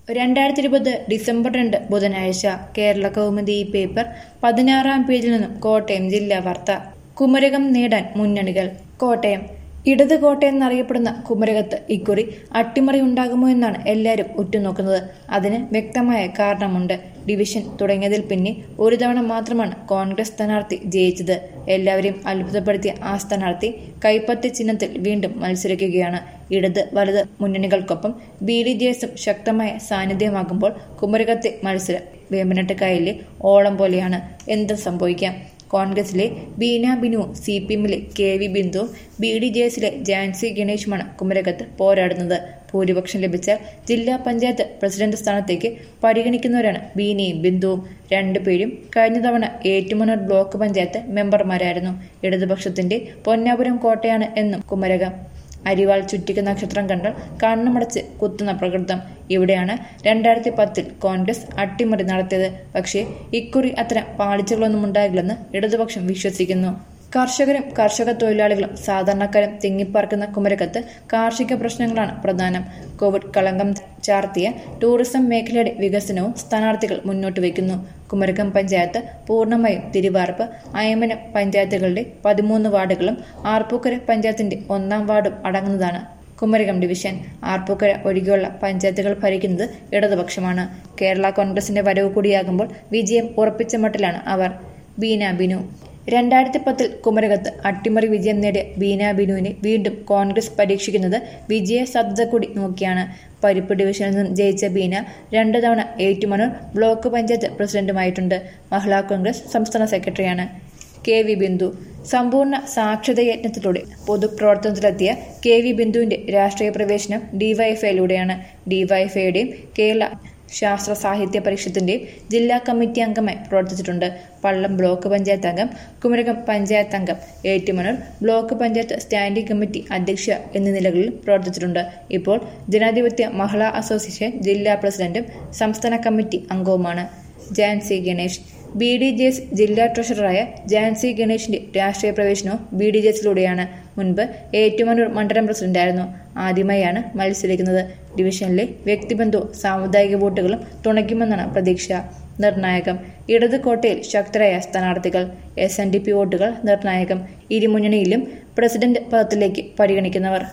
രണ്ടായിരത്തി ഇരുപത് ഡിസംബർ രണ്ട് ബുധനാഴ്ച കേരള കൗമുദി ഈ പേപ്പർ പതിനാറാം പേജിൽ നിന്നും കോട്ടയം ജില്ലാ വാർത്ത കുമരകം നേടാൻ മുന്നണികൾ കോട്ടയം ഇടത് കോട്ടയം എന്നറിയപ്പെടുന്ന കുമരകത്ത് ഇക്കുറി അട്ടിമറി ഉണ്ടാകുമോ എന്നാണ് എല്ലാവരും ഉറ്റുനോക്കുന്നത് അതിന് വ്യക്തമായ കാരണമുണ്ട് ഡിവിഷൻ തുടങ്ങിയതിൽ പിന്നെ ഒരു തവണ മാത്രമാണ് കോൺഗ്രസ് സ്ഥാനാർത്ഥി ജയിച്ചത് എല്ലാവരെയും അത്ഭുതപ്പെടുത്തിയ ആ സ്ഥാനാർത്ഥി കൈപ്പത്തി ചിഹ്നത്തിൽ വീണ്ടും മത്സരിക്കുകയാണ് ഇടത് വലത് മുന്നണികൾക്കൊപ്പം ബി ഡി ജെ എസും ശക്തമായ സാന്നിധ്യമാകുമ്പോൾ കുമരകത്തെ മത്സരം വേമ്പനാട്ട് കായലിലെ ഓളം പോലെയാണ് എന്ത് സംഭവിക്കാം കോൺഗ്രസിലെ ബീന ബിനുവും സി പി എമ്മിലെ കെ വി ബിന്ദുവും ബി ഡി ജെ എസിലെ ജാൻസി ഗണേഷുമാണ് കുമരകത്ത് പോരാടുന്നത് ഭൂരിപക്ഷം ലഭിച്ചാൽ ജില്ലാ പഞ്ചായത്ത് പ്രസിഡന്റ് സ്ഥാനത്തേക്ക് പരിഗണിക്കുന്നവരാണ് ബീനയും ബിന്ദുവും രണ്ടുപേരും കഴിഞ്ഞ തവണ ഏറ്റുമണൂർ ബ്ലോക്ക് പഞ്ചായത്ത് മെമ്പർമാരായിരുന്നു ഇടതുപക്ഷത്തിന്റെ പൊന്നാപുരം കോട്ടയാണ് എന്നും കുമരകം അരിവാൾ ചുറ്റിക നക്ഷത്രം കണ്ടാൽ കണ്ണുമടച്ച് കുത്തുന്ന പ്രകൃതം ഇവിടെയാണ് രണ്ടായിരത്തി പത്തിൽ കോൺഗ്രസ് അട്ടിമറി നടത്തിയത് പക്ഷേ ഇക്കുറി അത്തരം പാളിച്ചകളൊന്നും ഉണ്ടാകില്ലെന്ന് ഇടതുപക്ഷം വിശ്വസിക്കുന്നു കർഷകരും കർഷക തൊഴിലാളികളും സാധാരണക്കാരും തിങ്ങിപ്പാർക്കുന്ന കുമരകത്ത് കാർഷിക പ്രശ്നങ്ങളാണ് പ്രധാനം കോവിഡ് കളങ്കം ചാർത്തിയ ടൂറിസം മേഖലയുടെ വികസനവും സ്ഥാനാർത്ഥികൾ മുന്നോട്ട് വയ്ക്കുന്നു കുമരകം പഞ്ചായത്ത് പൂർണ്ണമായും തിരുവാർപ്പ് അയമനം പഞ്ചായത്തുകളുടെ പതിമൂന്ന് വാർഡുകളും ആർപ്പൂക്കര പഞ്ചായത്തിന്റെ ഒന്നാം വാർഡും അടങ്ങുന്നതാണ് കുമരകം ഡിവിഷൻ ആർപ്പൂക്കര ഒഴികെയുള്ള പഞ്ചായത്തുകൾ ഭരിക്കുന്നത് ഇടതുപക്ഷമാണ് കേരള കോൺഗ്രസിന്റെ വരവ് കൂടിയാകുമ്പോൾ വിജയം ഉറപ്പിച്ച മട്ടിലാണ് അവർ ബീന ബിനു രണ്ടായിരത്തി പത്തിൽ കുമരകത്ത് അട്ടിമറി വിജയം നേടിയ ബീന ബിനുവിനെ വീണ്ടും കോൺഗ്രസ് പരീക്ഷിക്കുന്നത് വിജയ സാധ്യത കൂടി നോക്കിയാണ് പരിപ്പ് ഡിവിഷനിൽ നിന്നും ജയിച്ച ബീന രണ്ടു തവണ ഏറ്റുമണൂർ ബ്ലോക്ക് പഞ്ചായത്ത് പ്രസിഡന്റുമായിട്ടുണ്ട് മഹിളാ കോൺഗ്രസ് സംസ്ഥാന സെക്രട്ടറിയാണ് കെ വി ബിന്ദു സമ്പൂർണ്ണ സാക്ഷരത യജ്ഞത്തിലൂടെ പൊതുപ്രവർത്തനത്തിലെത്തിയ കെ വി ബിന്ദുവിന്റെ രാഷ്ട്രീയ പ്രവേശനം ഡിവൈഎഫ്ഐയിലൂടെയാണ് ഡിവൈഎഫ്ഐയുടെയും കേരള ശാസ്ത്ര സാഹിത്യ പരിഷത്തിന്റെയും ജില്ലാ കമ്മിറ്റി അംഗമായി പ്രവർത്തിച്ചിട്ടുണ്ട് പള്ളം ബ്ലോക്ക് പഞ്ചായത്ത് അംഗം കുമരകം പഞ്ചായത്ത് അംഗം Ettumanoor block panchayat standing committee അധ്യക്ഷ എന്നീ നിലകളിൽ പ്രവർത്തിച്ചിട്ടുണ്ട് ഇപ്പോൾ ജനാധിപത്യ മഹിളാ അസോസിയേഷൻ ജില്ലാ പ്രസിഡന്റും സംസ്ഥാന കമ്മിറ്റി അംഗവുമാണ് Jancy Ganesh B D J S ജില്ലാ ട്രഷററായ ജാൻസി ഗണേഷിന്റെ രാഷ്ട്രീയ പ്രവേശനവും ബി ഡി ജെ എസിലൂടെയാണ് മുൻപ് ഏറ്റുമാനൂർ മണ്ഡലം പ്രസിഡന്റായിരുന്നു ആദ്യമായാണ് മത്സരിക്കുന്നത് ഡിവിഷനിലെ വ്യക്തിബന്ധവും സാമുദായിക വോട്ടുകളും തുണയ്ക്കുമെന്നാണ് പ്രതീക്ഷ നിർണായകം ഇടത് കോട്ടയിൽ ശക്തരായ സ്ഥാനാർത്ഥികൾ എസ് എൻ ഡി പി വോട്ടുകൾ നിർണായകം ഇരുമുന്നണിയിലും പ്രസിഡന്റ് പദത്തിലേക്ക് പരിഗണിക്കുന്നവർ